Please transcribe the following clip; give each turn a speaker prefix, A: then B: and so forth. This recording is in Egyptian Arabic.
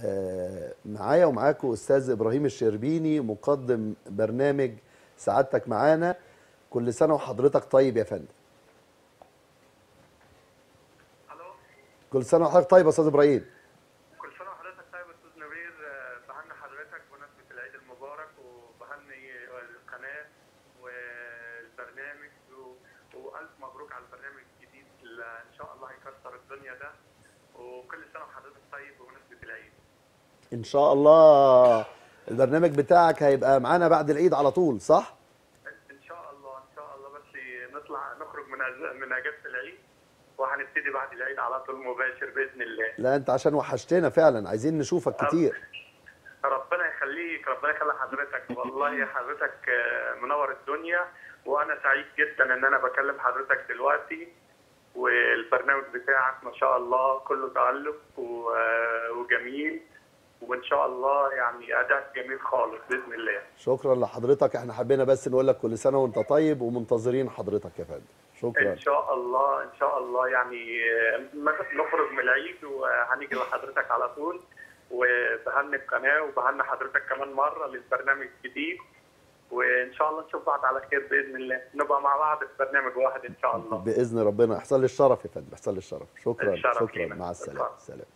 A: آه، معايا ومعاكم استاذ ابراهيم الشربيني مقدم برنامج سعادتك معانا كل سنه وحضرتك طيب يا فندم
B: الو
A: كل سنه وحضرتك طيب يا استاذ ابراهيم
B: كل سنه وحضرتك طيب يا استاذ نبيل آه، بهني حضرتك بمناسبه العيد المبارك وبهني القناه والبرنامج و- والف مبروك على البرنامج الجديد اللي ان شاء الله هيكسر الدنيا ده وكل سنه وحضرتك طيب بمناسبه العيد
A: ان شاء الله البرنامج بتاعك هيبقى معانا بعد العيد على طول صح
B: ان شاء الله ان شاء الله بس نطلع نخرج من أز- من اجازه العيد وهنبتدي بعد العيد على طول مباشر باذن الله
A: لا انت عشان وحشتنا فعلا عايزين نشوفك كتير
B: ربنا يخليك ربنا يخلي حضرتك والله حضرتك آه، منور الدنيا وانا سعيد جدا ان انا بكلم حضرتك دلوقتي والبرنامج بتاعك ما شاء الله كله تألق و- آه، وجميل وان شاء الله يعني اداء جميل خالص باذن الله
A: شكرا لحضرتك احنا حبينا بس نقول لك كل سنه وانت طيب ومنتظرين حضرتك يا فندم شكرا
B: ان شاء الله ان شاء الله يعني آه، نخرج من العيد وهنيجي لحضرتك على طول وبهني القناه وبهني حضرتك كمان مره للبرنامج الجديد وان شاء الله نشوف بعض على خير باذن الله نبقى مع بعض في برنامج واحد ان شاء الله
A: باذن ربنا يحصل لي الشرف يا فندم يحصل لي الشرف شكرا
B: الشرف
A: شكرا
B: لينا.
A: مع السلامه
B: اتفضل.
A: سلام